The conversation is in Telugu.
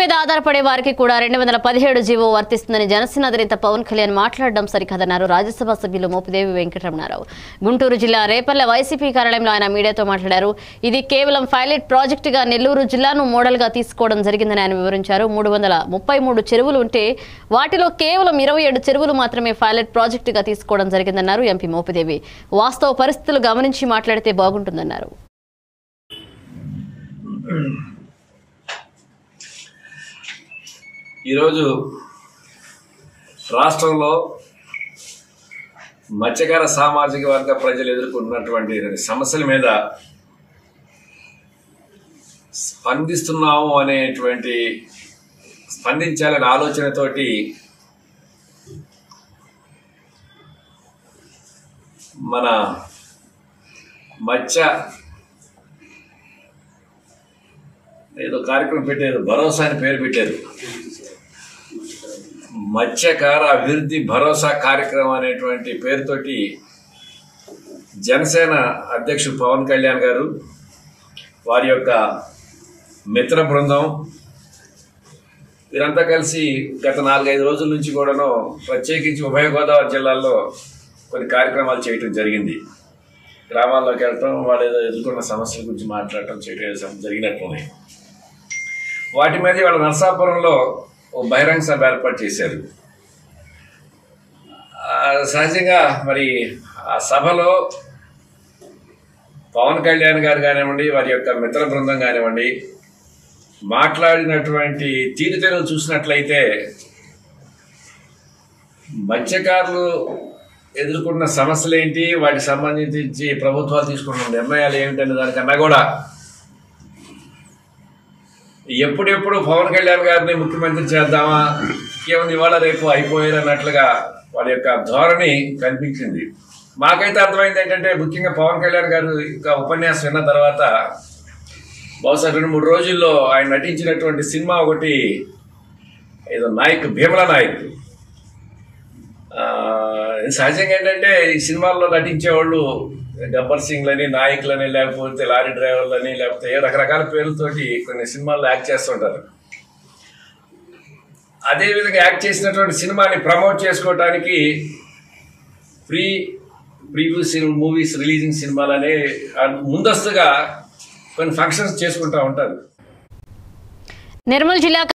మీద ఆధారపడే వారికి కూడా రెండు వందల పదిహేడు జీవో వర్తిస్తుందని జనసేన అధినేత పవన్ కళ్యాణ్ మాట్లాడడం సరికాదన్నారు రాజ్యసభ సభ్యులు మోపిదేవి వెంకటరమణారావు గుంటూరు జిల్లా రేపల్లె వైసీపీ కార్యాలయంలో ఆయన మీడియాతో మాట్లాడారు ఇది కేవలం పైలట్ ప్రాజెక్టుగా నెల్లూరు జిల్లాను మోడల్గా తీసుకోవడం జరిగిందని ఆయన వివరించారు మూడు వందల ముప్పై మూడు చెరువులు ఉంటే వాటిలో కేవలం ఇరవై ఏడు చెరువులు మాత్రమే పైలట్ ప్రాజెక్టుగా తీసుకోవడం జరిగిందన్నారు ఎంపీ మోపిదేవి వాస్తవ పరిస్థితులు గమనించి మాట్లాడితే బాగుంటుందన్నారు ఈరోజు రాష్ట్రంలో మత్స్యకార సామాజిక వర్గ ప్రజలు ఎదుర్కొంటున్నటువంటి సమస్యల మీద స్పందిస్తున్నాము అనేటువంటి స్పందించాలనే ఆలోచనతోటి మన మత్స్య ఏదో కార్యక్రమం పెట్టారు భరోసా అని పేరు పెట్టారు మత్స్యకార అభివృద్ధి భరోసా కార్యక్రమం అనేటువంటి పేరుతోటి జనసేన అధ్యక్షుడు పవన్ కళ్యాణ్ గారు వారి యొక్క మిత్ర బృందం వీరంతా కలిసి గత నాలుగైదు రోజుల నుంచి కూడాను ప్రత్యేకించి ఉభయ గోదావరి జిల్లాల్లో కొన్ని కార్యక్రమాలు చేయటం జరిగింది గ్రామాల్లోకి వెళ్ళటం వాళ్ళు ఏదో ఎదుర్కొన్న సమస్యల గురించి మాట్లాడటం చేయటం జరిగినట్లున్నాయి వాటి మీద వాళ్ళ నరసాపురంలో ఓ బహిరంగ సభ ఏర్పాటు చేశారు ఆ, సహజంగా మరి ఆ సభలో పవన్ కళ్యాణ్ గారు కానివ్వండి వారి యొక్క మిత్ర బృందం కానివ్వండి మాట్లాడినటువంటి తీరుతెన్నులు చూసినట్లయితే మత్స్యకారులు ఎదుర్కొన్న సమస్యలు ఏంటి వాటికి సంబంధించి ప్రభుత్వాలు తీసుకున్న నిర్ణయాలు ఏమిటనే దానికన్నా కూడా ఎప్పుడెప్పుడు పవన్ కళ్యాణ్ గారిని ముఖ్యమంత్రి చేద్దామా ఏముంది ఇవాళ రేపు అయిపోయారు అన్నట్లుగా వాళ్ళ యొక్క ధోరణి కనిపించింది మాకైతే అర్థమైంది ఏంటంటే ముఖ్యంగా పవన్ కళ్యాణ్ గారు యొక్క ఉపన్యాసం విన్న తర్వాత బహుశా రెండు మూడు రోజుల్లో ఆయన నటించినటువంటి సినిమా ఒకటి ఏదో నాయక్ భీమల నాయక్ ఆ, సహజంగా ఏంటంటే ఈ సినిమాల్లో నటించేవాళ్ళు గబ్బర్ సింగ్లని నాయకులని లేకపోతే లారీ డ్రైవర్లని లేకపోతే ఏ రకరకాల పేర్లతోటి కొన్ని సినిమాల్లో యాక్ట్ చేస్తుంటారు అదే విధంగా యాక్ట్ చేసినటువంటి సినిమాని ప్రమోట్ చేసుకోవడానికి ప్రీ ప్రీవ్యూ సినిమా మూవీస్ రిలీజింగ్ సినిమాలనే ఆ ముందస్తుగా కొన్ని ఫంక్షన్స్ చేసుకుంటూ ఉంటారు నిర్మల్ జిల్లా